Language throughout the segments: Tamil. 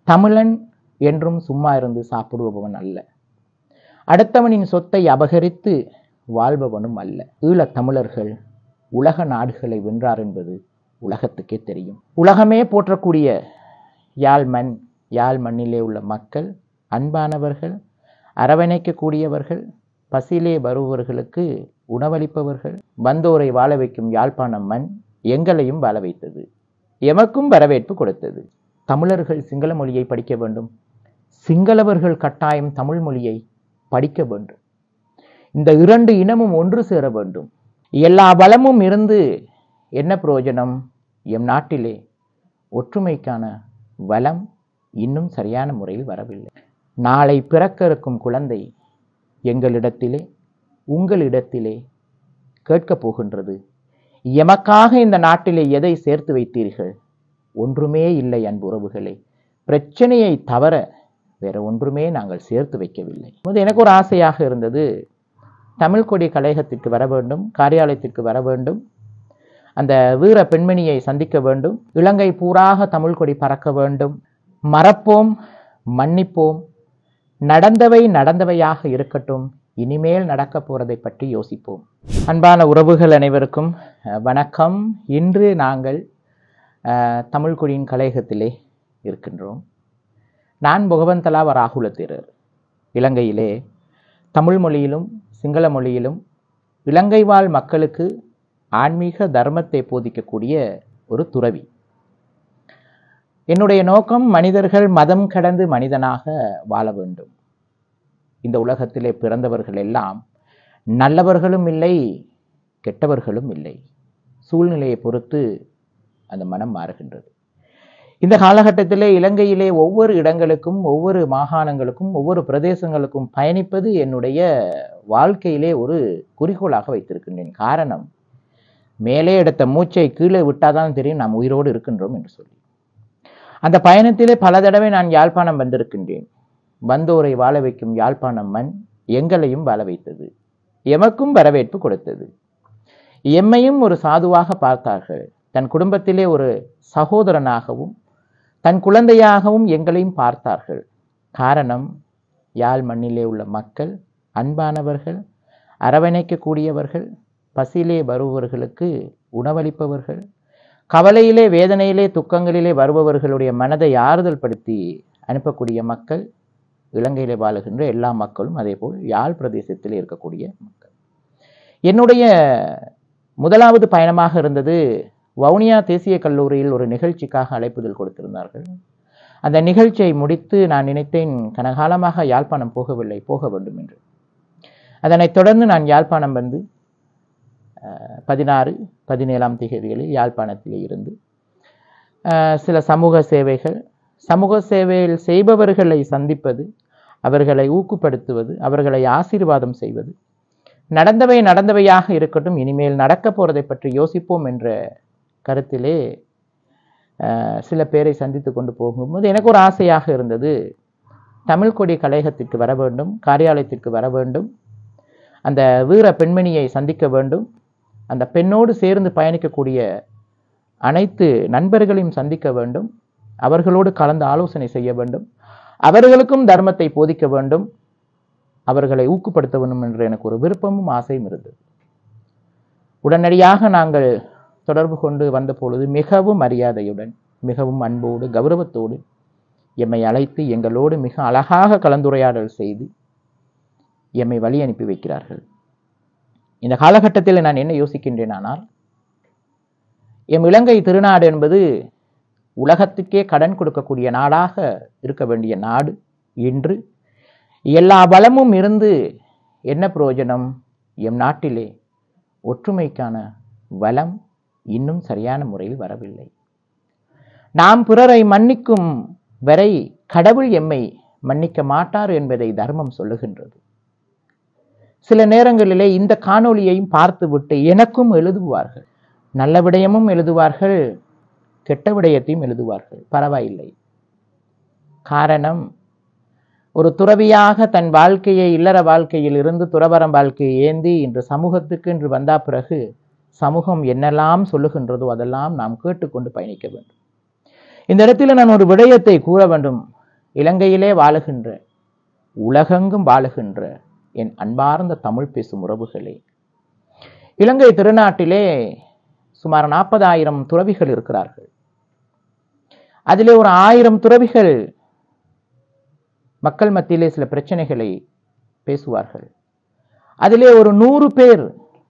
தமிழன் என்றும் சும்மா இருந்து சாப்பிடுபவன் அல்ல அடுத்தவனின் சொத்தை அபகரித்து வாழ்பவனும் அல்ல ஈழத் தமிழர்கள் உலக நாடுகளை வென்றார் என்பது உலகத்துக்கே தெரியும் உலகமே போற்றக்கூடிய யாழ் மண் யாழ் மண்ணிலே உள்ள மக்கள் அன்பானவர்கள் அரவணைக்கக்கூடியவர்கள் பசியிலே வருபவர்களுக்கு உணவளிப்பவர்கள் வந்தோரை வாழ வைக்கும் யாழ்ப்பாணம் மண் எங்களையும் வாழ வைத்தது எமக்கும் வரவேற்பு கொடுத்தது தமிழர்கள் சிங்கள மொழியை படிக்க வேண்டும் சிங்களவர்கள் கட்டாயம் தமிழ் மொழியை படிக்க வேண்டும் இந்த இரண்டு இனமும் ஒன்று சேர வேண்டும் எல்லா பலமும் இருந்து என்ன பிரயோஜனம் எம் நாட்டிலே ஒற்றுமைக்கான வளம் இன்னும் சரியான முறையில் வரவில்லை நாளை பிறக்க இருக்கும் குழந்தை எங்களிடத்திலே உங்களிடத்திலே கேட்கப் போகின்றது எமக்காக இந்த நாட்டிலே எதை சேர்த்து வைத்தீர்கள் ஒன்றுமே இல்லை அன்பு உறவுகளே பிரச்சனையை தவிர வேற ஒன்றுமே நாங்கள் சேர்த்து வைக்கவில்லை அது எனக்கு ஒரு ஆசையாக இருந்தது தமிழ் கொடி கலையகத்திற்கு வர வேண்டும் காரியாலயத்திற்கு வர வேண்டும் அந்த வீர பெண்மணியை சந்திக்க வேண்டும் இலங்கை பூராக தமிழ் கொடி பறக்க வேண்டும் மறப்போம் மன்னிப்போம் நடந்தவை நடந்தவையாக இருக்கட்டும் இனிமேல் நடக்க போறதை பற்றி யோசிப்போம் அன்பான உறவுகள் அனைவருக்கும் அஹ், வணக்கம் இன்று நாங்கள் அஹ், தமிழ் கொடியின் கலையகத்திலே இருக்கின்றோம் நான் புகவந்தலாவ ராகுல தேரர் இலங்கையிலே தமிழ் மொழியிலும் சிங்கள மொழியிலும் இலங்கை வாழ் மக்களுக்கு ஆன்மீக தர்மத்தை போதிக்கக்கூடிய ஒரு துறவி என்னுடைய நோக்கம் மனிதர்கள் மதம் கடந்து மனிதனாக வாழ வேண்டும் இந்த உலகத்திலே பிறந்தவர்கள் எல்லாம் நல்லவர்களும் இல்லை கெட்டவர்களும் இல்லை சூழ்நிலையை பொறுத்து அந்த மனம் மாறுகின்றது இந்த காலகட்டத்திலே இலங்கையிலே ஒவ்வொரு இடங்களுக்கும் ஒவ்வொரு மாகாணங்களுக்கும் ஒவ்வொரு பிரதேசங்களுக்கும் பயணிப்பது என்னுடைய வாழ்க்கையிலே ஒரு குறிக்கோளாக வைத்திருக்கின்றேன் காரணம் மேலே எடுத்த மூச்சை கீழே விட்டாதான் தெரியும் நாம் உயிரோடு இருக்கின்றோம் என்று சொல்லி அந்த பயணத்திலே பல தடவை நான் யாழ்ப்பாணம் வந்திருக்கின்றேன் வந்தோரை வாழ வைக்கும் யாழ்ப்பாணம் மண் எங்களையும் வாழ வைத்தது எமக்கும் வரவேற்பு கொடுத்தது எம்மையும் ஒரு சாதுவாக பார்த்தார்கள் தன் குடும்பத்திலே ஒரு சகோதரனாகவும் தன் குழந்தையாகவும் எங்களையும் பார்த்தார்கள் காரணம் யாழ் மண்ணிலே உள்ள மக்கள் அன்பானவர்கள் அரவணைக்கக்கூடியவர்கள் பசியிலே வருபவர்களுக்கு உணவளிப்பவர்கள் கவலையிலே வேதனையிலே துக்கங்களிலே வருபவர்களுடைய மனதை ஆறுதல் படுத்தி அனுப்பக்கூடிய மக்கள் இலங்கையிலே வாழுகின்ற எல்லா மக்களும் அதேபோல் யாழ் பிரதேசத்தில் இருக்கக்கூடிய மக்கள் என்னுடைய முதலாவது பயணமாக இருந்தது வவுனியா தேசிய கல்லூரியில் ஒரு நிகழ்ச்சிக்காக அழைப்புதல் கொடுத்திருந்தார்கள் அந்த நிகழ்ச்சியை முடித்து நான் நினைத்தேன் கனகாலமாக யாழ்ப்பாணம் போகவில்லை போக வேண்டும் என்று அதனைத் தொடர்ந்து நான் யாழ்ப்பாணம் வந்து அஹ், பதினாறு பதினேழாம் தேதிகளில் யாழ்ப்பாணத்திலே இருந்து அஹ், சில சமூக சேவைகள் சமூக சேவையில் செய்பவர்களை சந்திப்பது அவர்களை ஊக்குப்படுத்துவது அவர்களை ஆசீர்வாதம் செய்வது நடந்தவை நடந்தவையாக இருக்கட்டும் இனிமேல் நடக்கப் போறதை பற்றி யோசிப்போம் என்ற கருத்திலே அஹ், சில பேரை சந்தித்து கொண்டு போகும்போது எனக்கு ஒரு ஆசையாக இருந்தது தமிழ் கொடி கலையகத்திற்கு வர வேண்டும் காரியாலயத்திற்கு வர வேண்டும் அந்த வீர பெண்மணியை சந்திக்க வேண்டும் அந்த பெண்ணோடு சேர்ந்து பயணிக்கக்கூடிய அனைத்து நண்பர்களையும் சந்திக்க வேண்டும் அவர்களோடு கலந்து ஆலோசனை செய்ய வேண்டும் அவர்களுக்கும் தர்மத்தை போதிக்க வேண்டும் அவர்களை ஊக்கப்படுத்த வேண்டும் என்ற எனக்கு ஒரு விருப்பமும் ஆசையும் இருந்தது உடனடியாக நாங்கள் தொடர்பு கொண்டு வந்த பொழுது மிகவும் மரியாதையுடன் மிகவும் அன்போடு கௌரவத்தோடு எம்மை அழைத்து எங்களோடு மிக அழகாக கலந்துரையாடல் செய்து எம்மை வழி அனுப்பி வைக்கிறார்கள் இந்த காலகட்டத்தில் நான் என்ன யோசிக்கின்றேன் ஆனால் எம் இலங்கை திருநாடு என்பது உலகத்துக்கே கடன் கொடுக்கக்கூடிய நாடாக இருக்க வேண்டிய நாடு இன்று எல்லா பலமும் இருந்து என்ன பிரயோஜனம் எம் நாட்டிலே ஒற்றுமைக்கான வளம் இன்னும் சரியான முறையில் வரவில்லை நாம் பிறரை மன்னிக்கும் வரை கடவுள் எம்மை மன்னிக்க மாட்டார் என்பதை தர்மம் சொல்லுகின்றது சில நேரங்களிலே இந்த காணொளியையும் பார்த்துவிட்டு எனக்கும் எழுதுவார்கள் நல்ல விடயமும் எழுதுவார்கள் கெட்ட விடயத்தையும் எழுதுவார்கள் பரவாயில்லை காரணம் ஒரு துறவியாக தன் வாழ்க்கையை இல்லற வாழ்க்கையில் இருந்து துறவரம் வாழ்க்கையை ஏந்தி இன்று சமூகத்துக்கு இன்று வந்தா பிறகு சமூகம் என்னெல்லாம் சொல்லுகின்றதோ அதெல்லாம் நாம் கேட்டுக்கொண்டு பயணிக்க வேண்டும் இந்த இடத்துல நான் ஒரு விடயத்தை கூற வேண்டும் இலங்கையிலே வாழுகின்ற உலகெங்கும் வாழுகின்ற என் அன்பார்ந்த தமிழ் பேசும் உறவுகளே இலங்கை திருநாட்டிலே சுமார் நாற்பதாயிரம் துறவிகள் இருக்கிறார்கள் அதிலே ஒரு ஆயிரம் துறவிகள் மக்கள் மத்தியிலே சில பிரச்சனைகளை பேசுவார்கள் அதிலே ஒரு நூறு பேர்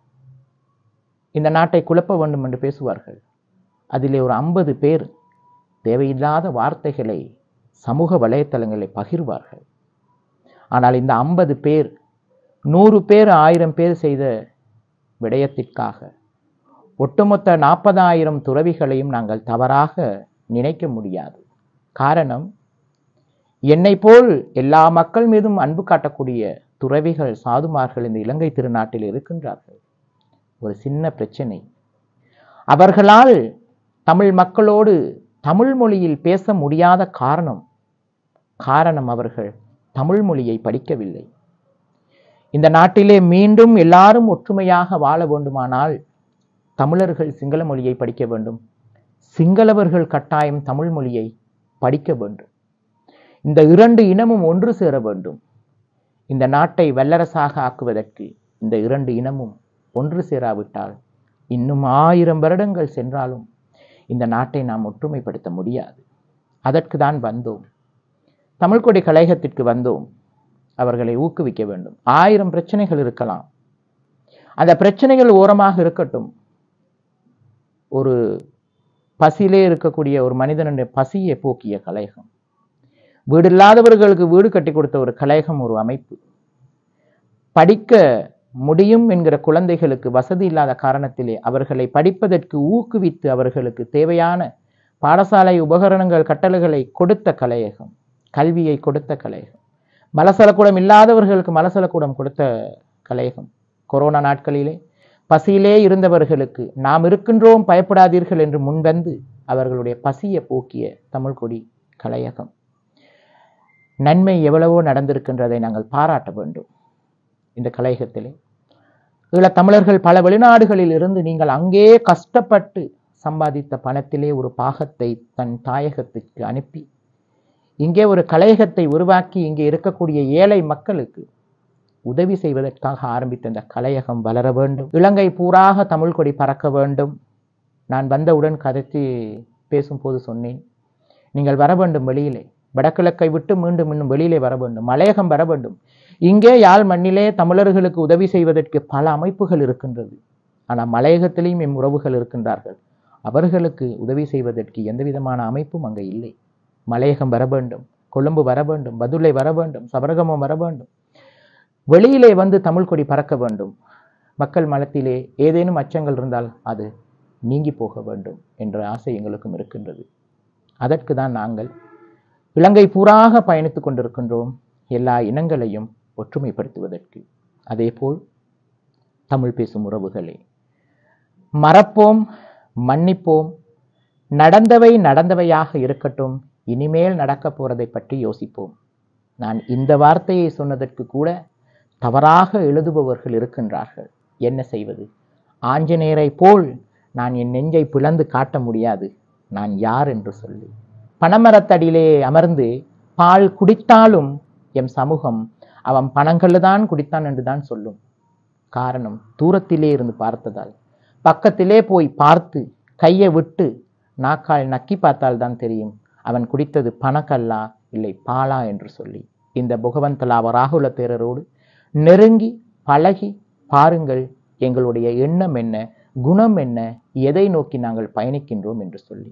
இந்த நாட்டை குழப்ப வேண்டும் என்று பேசுவார்கள் அதிலே ஒரு ஐம்பது பேர் தேவையில்லாத வார்த்தைகளை சமூக வலைத்தளங்களை பகிர்வார்கள் ஆனால் இந்த ஐம்பது பேர் நூறு பேர் ஆயிரம் பேர் செய்த விடயத்திற்காக ஒட்டுமொத்த நாற்பதாயிரம் துறவிகளையும் நாங்கள் தவறாக நினைக்க முடியாது காரணம் என்னை போல் எல்லா மக்கள் மீதும் அன்பு காட்டக்கூடிய துறவிகள் சாதுமார்கள் இந்த இலங்கை திருநாட்டில் இருக்கின்றார்கள் ஒரு சின்ன பிரச்சனை அவர்களால் தமிழ் மக்களோடு தமிழ் மொழியில் பேச முடியாத காரணம் காரணம் அவர்கள் தமிழ் மொழியை படிக்கவில்லை இந்த நாட்டிலே மீண்டும் எல்லாரும் ஒற்றுமையாக வாழ வேண்டுமானால் தமிழர்கள் சிங்கள மொழியை படிக்க வேண்டும் சிங்களவர்கள் கட்டாயம் தமிழ் மொழியை படிக்க வேண்டும் இந்த இரண்டு இனமும் ஒன்று சேர வேண்டும் இந்த நாட்டை வல்லரசாக ஆக்குவதற்கு இந்த இரண்டு இனமும் ஒன்று சேராவிட்டால் இன்னும் ஆயிரம் வருடங்கள் சென்றாலும் இந்த நாட்டை நாம் ஒற்றுமைப்படுத்த முடியாது அதற்கு தான் வந்தோம் தமிழ்கொடி கழகத்திற்கு வந்தோம் அவர்களை ஊக்குவிக்க வேண்டும் ஆயிரம் பிரச்சனைகள் இருக்கலாம் அந்த பிரச்சனைகள் ஓரமாக இருக்கட்டும் ஒரு பசியிலே இருக்கக்கூடிய ஒரு மனிதனுடைய பசியை போக்கிய கலையகம் வீடு இல்லாதவர்களுக்கு வீடு கட்டி கொடுத்த ஒரு கலையகம் ஒரு அமைப்பு படிக்க முடியும் என்கிற குழந்தைகளுக்கு வசதி இல்லாத காரணத்திலே அவர்களை படிப்பதற்கு ஊக்குவித்து அவர்களுக்கு தேவையான பாடசாலை உபகரணங்கள் கட்டளைகளை கொடுத்த கலையகம் கல்வியை கொடுத்த கலையகம் மலசலக்கூடம் இல்லாதவர்களுக்கு மலசலக்கூடம் கொடுத்த கலையகம் கொரோனா நாட்களிலே பசியிலே இருந்தவர்களுக்கு நாம் இருக்கின்றோம் பயப்படாதீர்கள் என்று முன்வந்து அவர்களுடைய பசியை போக்கிய தமிழ் கொடி கலையகம் நன்மை எவ்வளவோ நடந்திருக்கின்றதை நாங்கள் பாராட்ட வேண்டும் இந்த கலையகத்திலே ஈழத் தமிழர்கள் பல வெளிநாடுகளில் இருந்து நீங்கள் அங்கே கஷ்டப்பட்டு சம்பாதித்த பணத்திலே ஒரு பாகத்தை தன் தாயகத்திற்கு அனுப்பி இங்கே ஒரு கலையகத்தை உருவாக்கி இங்கே இருக்கக்கூடிய ஏழை மக்களுக்கு உதவி செய்வதற்காக ஆரம்பித்த இந்த கலையகம் வளர வேண்டும் இலங்கை பூராக தமிழ் கொடி பறக்க வேண்டும் நான் வந்தவுடன் கதைத்து பேசும்போது சொன்னேன் நீங்கள் வர வேண்டும் வெளியிலே வடகிழக்கை விட்டு மீண்டும் இன்னும் வெளியிலே வர வேண்டும் மலையகம் வர வேண்டும் இங்கே யாழ் மண்ணிலே தமிழர்களுக்கு உதவி செய்வதற்கு பல அமைப்புகள் இருக்கின்றது ஆனால் மலையகத்திலேயும் எம் உறவுகள் இருக்கின்றார்கள் அவர்களுக்கு உதவி செய்வதற்கு எந்த விதமான அமைப்பும் அங்கே இல்லை மலையகம் வர வேண்டும் கொழும்பு வர வேண்டும் பதுளை வர வேண்டும் சபரகமம் வர வேண்டும் வெளியிலே வந்து தமிழ் கொடி பறக்க வேண்டும் மக்கள் மனத்திலே ஏதேனும் அச்சங்கள் இருந்தால் அது நீங்கி போக வேண்டும் என்ற ஆசை எங்களுக்கும் இருக்கின்றது அதற்கு தான் நாங்கள் இலங்கை பூராக பயணித்துக் கொண்டிருக்கின்றோம் எல்லா இனங்களையும் ஒற்றுமைப்படுத்துவதற்கு அதேபோல் தமிழ் பேசும் உறவுகளே மறப்போம் மன்னிப்போம் நடந்தவை நடந்தவையாக இருக்கட்டும் இனிமேல் நடக்கப் போறதை பற்றி யோசிப்போம் நான் இந்த வார்த்தையை சொன்னதற்கு கூட தவறாக எழுதுபவர்கள் இருக்கின்றார்கள் என்ன செய்வது ஆஞ்சநேயரை போல் நான் என் நெஞ்சை பிளந்து காட்ட முடியாது நான் யார் என்று சொல்லி பனைமரத்தடியிலே அமர்ந்து பால் குடித்தாலும் எம் சமூகம் அவன் பணங்கள்ல தான் குடித்தான் என்று தான் சொல்லும் காரணம் தூரத்திலே இருந்து பார்த்ததால் பக்கத்திலே போய் பார்த்து கையை விட்டு நாக்கால் நக்கி பார்த்தால் தான் தெரியும் அவன் குடித்தது பணக்கல்லா இல்லை பாலா என்று சொல்லி இந்த புகவந்தலாவ ராகுல தேரரோடு நெருங்கி பழகி பாருங்கள் எங்களுடைய எண்ணம் என்ன குணம் என்ன எதை நோக்கி நாங்கள் பயணிக்கின்றோம் என்று சொல்லி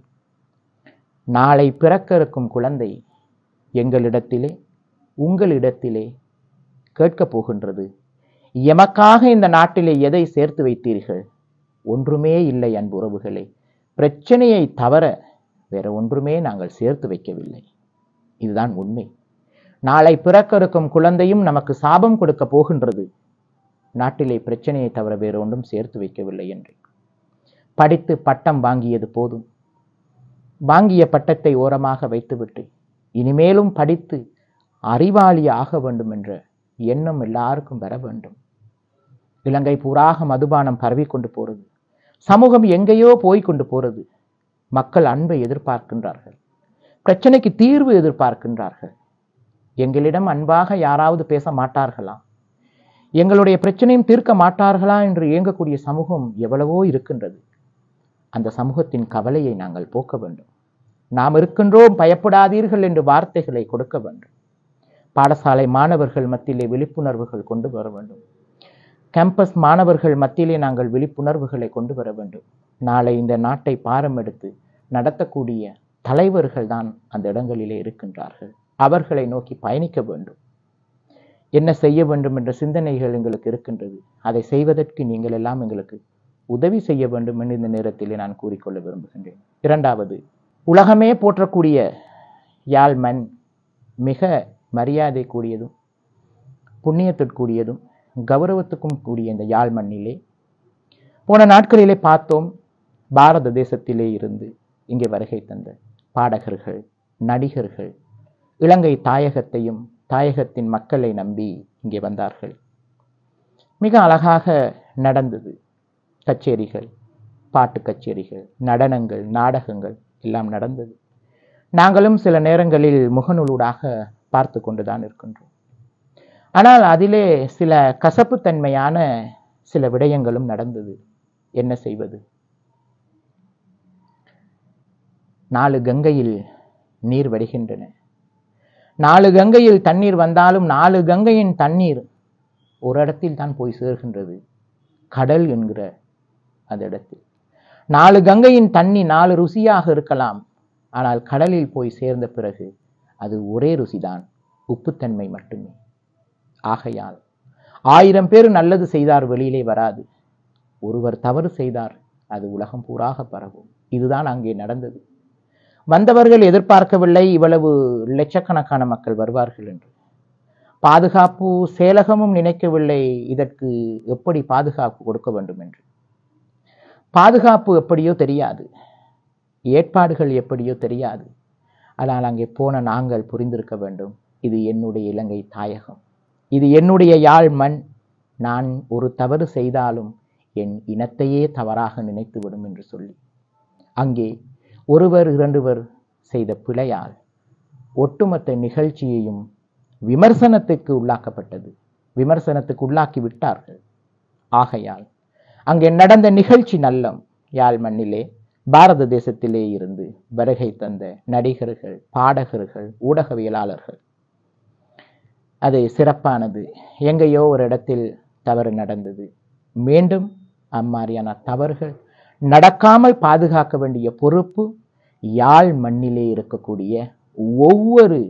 நாளை பிறக்க இருக்கும் குழந்தை எங்களிடத்திலே உங்களிடத்திலே கேட்கப் போகின்றது எமக்காக இந்த நாட்டிலே எதை சேர்த்து வைத்தீர்கள் ஒன்றுமே இல்லை அன்பு உறவுகளே பிரச்சனையை தவிர வேற ஒன்றுமே நாங்கள் சேர்த்து வைக்கவில்லை இதுதான் உண்மை நாளை பிறக்க இருக்கும் குழந்தையும் நமக்கு சாபம் கொடுக்க போகின்றது நாட்டிலே பிரச்சனையை தவிர வேறு ஒன்றும் சேர்த்து வைக்கவில்லை என்று படித்து பட்டம் வாங்கியது போதும் வாங்கிய பட்டத்தை ஓரமாக வைத்துவிட்டு இனிமேலும் படித்து அறிவாளி ஆக வேண்டும் என்ற எண்ணம் எல்லாருக்கும் வர வேண்டும் இலங்கை பூராக மதுபானம் பரவி கொண்டு போறது சமூகம் எங்கேயோ போய் கொண்டு போறது மக்கள் அன்பை எதிர்பார்க்கின்றார்கள் பிரச்சனைக்கு தீர்வு எதிர்பார்க்கின்றார்கள் எங்களிடம் அன்பாக யாராவது பேச மாட்டார்களா எங்களுடைய பிரச்சனையும் தீர்க்க மாட்டார்களா என்று இயங்கக்கூடிய சமூகம் எவ்வளவோ இருக்கின்றது அந்த சமூகத்தின் கவலையை நாங்கள் போக்க வேண்டும் நாம் இருக்கின்றோம் பயப்படாதீர்கள் என்று வார்த்தைகளை கொடுக்க வேண்டும் பாடசாலை மாணவர்கள் மத்தியிலே விழிப்புணர்வுகள் கொண்டு வர வேண்டும் கேம்பஸ் மாணவர்கள் மத்தியிலே நாங்கள் விழிப்புணர்வுகளை கொண்டு வர வேண்டும் நாளை இந்த நாட்டை பாரம் எடுத்து நடத்தக்கூடிய தலைவர்கள் தான் அந்த இடங்களிலே இருக்கின்றார்கள் அவர்களை நோக்கி பயணிக்க வேண்டும் என்ன செய்ய வேண்டும் என்ற சிந்தனைகள் எங்களுக்கு இருக்கின்றது அதை செய்வதற்கு நீங்கள் எல்லாம் எங்களுக்கு உதவி செய்ய வேண்டும் என்று இந்த நேரத்திலே நான் கூறிக்கொள்ள விரும்புகின்றேன் இரண்டாவது உலகமே போற்றக்கூடிய யாழ் மண் மிக மரியாதை கூடியதும் புண்ணியத்திற்குரியதும் கௌரவத்துக்கும் கூடிய இந்த யாழ் மண்ணிலே போன நாட்களிலே பார்த்தோம் பாரத தேசத்திலே இருந்து இங்கே வருகை தந்த பாடகர்கள் நடிகர்கள் இலங்கை தாயகத்தையும் தாயகத்தின் மக்களை நம்பி இங்கே வந்தார்கள் மிக அழகாக நடந்தது கச்சேரிகள் பாட்டு கச்சேரிகள் நடனங்கள் நாடகங்கள் எல்லாம் நடந்தது நாங்களும் சில நேரங்களில் முகநூலூடாக பார்த்து கொண்டுதான் இருக்கின்றோம் ஆனால் அதிலே சில கசப்புத்தன்மையான சில விடயங்களும் நடந்தது என்ன செய்வது நாலு கங்கையில் நீர் வடிகின்றன நாலு கங்கையில் தண்ணீர் வந்தாலும் நாலு கங்கையின் தண்ணீர் ஒரு இடத்தில் தான் போய் சேர்கின்றது கடல் என்கிற அந்த இடத்தில் நாலு கங்கையின் தண்ணி நாலு ருசியாக இருக்கலாம் ஆனால் கடலில் போய் சேர்ந்த பிறகு அது ஒரே ருசிதான் உப்புத்தன்மை மட்டுமே ஆகையால் ஆயிரம் பேர் நல்லது செய்தார் வெளியிலே வராது ஒருவர் தவறு செய்தார் அது உலகம் பூராக பரவும் இதுதான் அங்கே நடந்தது வந்தவர்கள் எதிர்பார்க்கவில்லை இவ்வளவு லட்சக்கணக்கான மக்கள் வருவார்கள் என்று பாதுகாப்பு செயலகமும் நினைக்கவில்லை இதற்கு எப்படி பாதுகாப்பு கொடுக்க வேண்டும் என்று பாதுகாப்பு எப்படியோ தெரியாது ஏற்பாடுகள் எப்படியோ தெரியாது ஆனால் அங்கே போன நாங்கள் புரிந்திருக்க வேண்டும் இது என்னுடைய இலங்கை தாயகம் இது என்னுடைய யாழ் மண் நான் ஒரு தவறு செய்தாலும் என் இனத்தையே தவறாக நினைத்துவிடும் என்று சொல்லி அங்கே ஒருவர் இரண்டுவர் செய்த பிழையால் ஒட்டுமொத்த நிகழ்ச்சியையும் விமர்சனத்துக்கு உள்ளாக்கப்பட்டது விமர்சனத்துக்கு உள்ளாக்கி விட்டார்கள் ஆகையால் அங்கே நடந்த நிகழ்ச்சி நல்லம் யாழ் மண்ணிலே பாரத தேசத்திலே இருந்து வருகை தந்த நடிகர்கள் பாடகர்கள் ஊடகவியலாளர்கள் அது சிறப்பானது எங்கேயோ ஒரு இடத்தில் தவறு நடந்தது மீண்டும் அம்மாதிரியான தவறுகள் நடக்காமல் பாதுகாக்க வேண்டிய பொறுப்பு யாழ் மண்ணிலே இருக்கக்கூடிய ஒவ்வொரு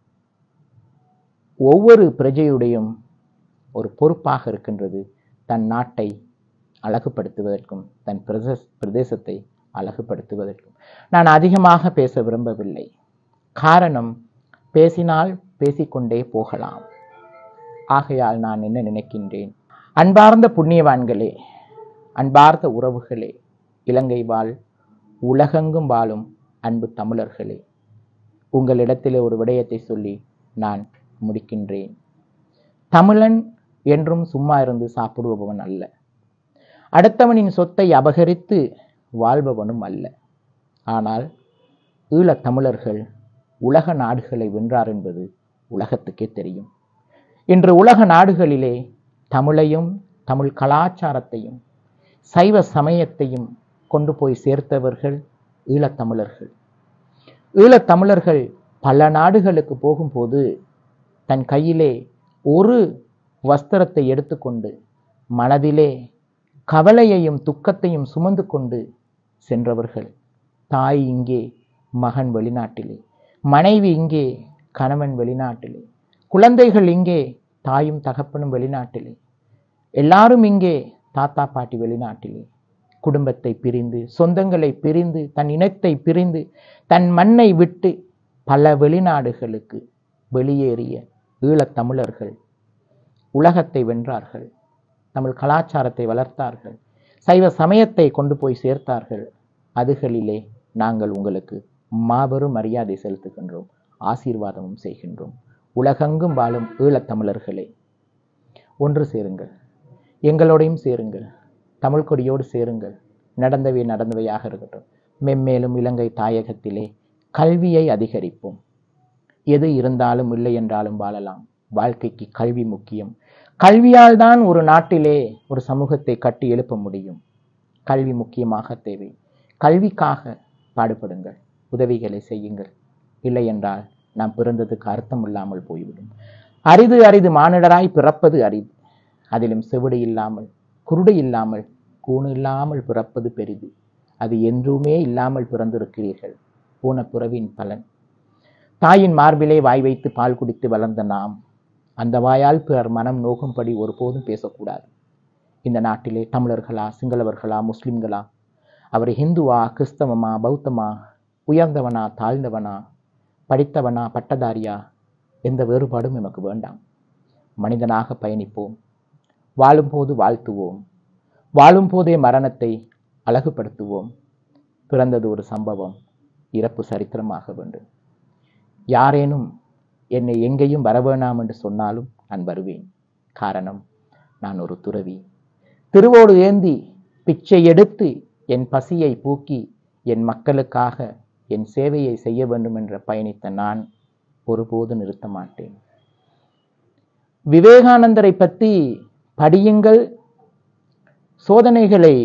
ஒவ்வொரு பிரஜையுடையும் ஒரு பொறுப்பாக இருக்கின்றது தன் நாட்டை அழகுபடுத்துவதற்கும் தன் பிரதேச பிரதேசத்தை அழகுபடுத்துவதற்கும் நான் அதிகமாக பேச விரும்பவில்லை காரணம் பேசினால் பேசிக்கொண்டே போகலாம் ஆகையால் நான் என்ன நினைக்கின்றேன் அன்பார்ந்த புண்ணியவான்களே அன்பார்ந்த உறவுகளே இலங்கை வாழ் உலகெங்கும் வாழும் அன்பு தமிழர்களே உங்களிடத்திலே ஒரு விடயத்தை சொல்லி நான் முடிக்கின்றேன் தமிழன் என்றும் சும்மா இருந்து சாப்பிடுபவன் அல்ல அடுத்தவனின் சொத்தை அபகரித்து வாழ்பவனும் அல்ல ஆனால் ஈழத் தமிழர்கள் உலக நாடுகளை வென்றார் என்பது உலகத்துக்கே தெரியும் இன்று உலக நாடுகளிலே தமிழையும் தமிழ் கலாச்சாரத்தையும் சைவ சமயத்தையும் கொண்டு போய் சேர்த்தவர்கள் ஈழத்தமிழர்கள் ஈழத்தமிழர்கள் பல நாடுகளுக்கு போகும்போது தன் கையிலே ஒரு வஸ்திரத்தை எடுத்துக்கொண்டு மனதிலே கவலையையும் துக்கத்தையும் சுமந்து கொண்டு சென்றவர்கள் தாய் இங்கே மகன் வெளிநாட்டிலே மனைவி இங்கே கணவன் வெளிநாட்டிலே குழந்தைகள் இங்கே தாயும் தகப்பனும் வெளிநாட்டிலே எல்லாரும் இங்கே தாத்தா பாட்டி வெளிநாட்டிலே குடும்பத்தை பிரிந்து சொந்தங்களை பிரிந்து தன் இனத்தை பிரிந்து தன் மண்ணை விட்டு பல வெளிநாடுகளுக்கு வெளியேறிய ஈழத்தமிழர்கள் உலகத்தை வென்றார்கள் தமிழ் கலாச்சாரத்தை வளர்த்தார்கள் சைவ சமயத்தை கொண்டு போய் சேர்த்தார்கள் அதுகளிலே நாங்கள் உங்களுக்கு மாபெரும் மரியாதை செலுத்துகின்றோம் ஆசீர்வாதமும் செய்கின்றோம் உலகெங்கும் வாழும் ஈழத்தமிழர்களே ஒன்று சேருங்கள் எங்களோடையும் சேருங்கள் தமிழ் கொடியோடு சேருங்கள் நடந்தவை நடந்தவையாக இருக்கட்டும் மெம்மேலும் இலங்கை தாயகத்திலே கல்வியை அதிகரிப்போம் எது இருந்தாலும் இல்லை என்றாலும் வாழலாம் வாழ்க்கைக்கு கல்வி முக்கியம் கல்வியால் தான் ஒரு நாட்டிலே ஒரு சமூகத்தை கட்டி எழுப்ப முடியும் கல்வி முக்கியமாக தேவை கல்விக்காக பாடுபடுங்கள் உதவிகளை செய்யுங்கள் இல்லை என்றால் நாம் பிறந்ததுக்கு அர்த்தம் இல்லாமல் போய்விடும் அரிது அரிது மானிடராய் பிறப்பது அரிது அதிலும் செவிடு இல்லாமல் குருடு இல்லாமல் கூணு இல்லாமல் பிறப்பது பெரிது அது என்றுமே இல்லாமல் பிறந்திருக்கிறீர்கள் போன பிறவின் பலன் தாயின் மார்பிலே வாய் வைத்து பால் குடித்து வளர்ந்த நாம் அந்த வாயால் பிறர் மனம் நோகும்படி ஒருபோதும் பேசக்கூடாது இந்த நாட்டிலே தமிழர்களா சிங்களவர்களா முஸ்லிம்களா அவர் ஹிந்துவா கிறிஸ்தவமா பௌத்தமா உயர்ந்தவனா தாழ்ந்தவனா படித்தவனா பட்டதாரியா எந்த வேறுபாடும் நமக்கு வேண்டாம் மனிதனாக பயணிப்போம் வாழும்போது வாழ்த்துவோம் வாழும் போதே மரணத்தை அழகுபடுத்துவோம் பிறந்தது ஒரு சம்பவம் இறப்பு சரித்திரமாக வேண்டும் யாரேனும் என்னை எங்கேயும் வரவேணாம் என்று சொன்னாலும் நான் வருவேன் காரணம் நான் ஒரு துறவி திருவோடு ஏந்தி பிச்சை எடுத்து என் பசியை பூக்கி என் மக்களுக்காக என் சேவையை செய்ய வேண்டும் என்ற பயணித்த நான் ஒருபோது நிறுத்த மாட்டேன் விவேகானந்தரை பற்றி படியுங்கள் சோதனைகளை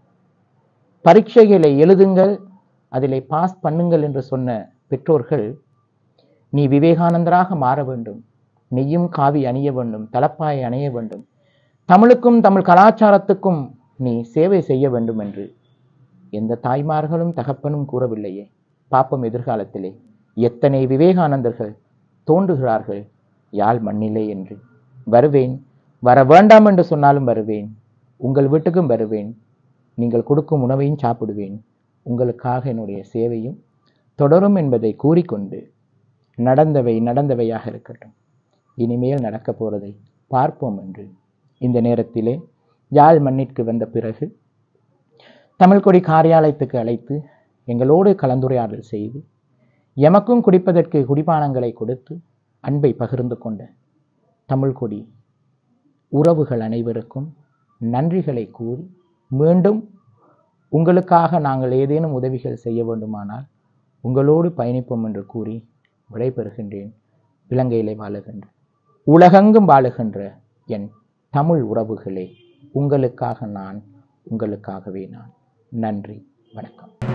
பரீட்சைகளை எழுதுங்கள் அதிலே பாஸ் பண்ணுங்கள் என்று சொன்ன பெற்றோர்கள் நீ விவேகானந்தராக மாற வேண்டும் நீயும் காவி அணிய வேண்டும் தலப்பாயை அணிய வேண்டும் தமிழுக்கும் தமிழ் கலாச்சாரத்துக்கும் நீ சேவை செய்ய வேண்டும் என்று எந்த தாய்மார்களும் தகப்பனும் கூறவில்லையே பாப்பம் எதிர்காலத்திலே எத்தனை விவேகானந்தர்கள் தோன்றுகிறார்கள் யாழ் மண்ணிலே என்று வருவேன் வர வேண்டாம் என்று சொன்னாலும் வருவேன் உங்கள் வீட்டுக்கும் வருவேன் நீங்கள் கொடுக்கும் உணவையும் சாப்பிடுவேன் உங்களுக்காக என்னுடைய சேவையும் தொடரும் என்பதை கூறிக்கொண்டு நடந்தவை நடந்தவையாக இருக்கட்டும் இனிமேல் நடக்கப் போறதை பார்ப்போம் என்று இந்த நேரத்திலே யாழ் மண்ணிற்கு வந்த பிறகு தமிழ்கொடி காரியாலயத்துக்கு அழைத்து எங்களோடு கலந்துரையாடல் செய்து எமக்கும் குடிப்பதற்கு குடிபானங்களை கொடுத்து அன்பை பகிர்ந்து கொண்ட தமிழ்கொடி உறவுகள் அனைவருக்கும் நன்றிகளை கூறி மீண்டும் உங்களுக்காக நாங்கள் ஏதேனும் உதவிகள் செய்ய வேண்டுமானால் உங்களோடு பயணிப்போம் என்று கூறி விடைபெறுகின்றேன் இலங்கையிலே வாழுகின்ற உலகெங்கும் வாழுகின்ற என் தமிழ் உறவுகளே உங்களுக்காக நான் உங்களுக்காகவே நான் நன்றி வணக்கம்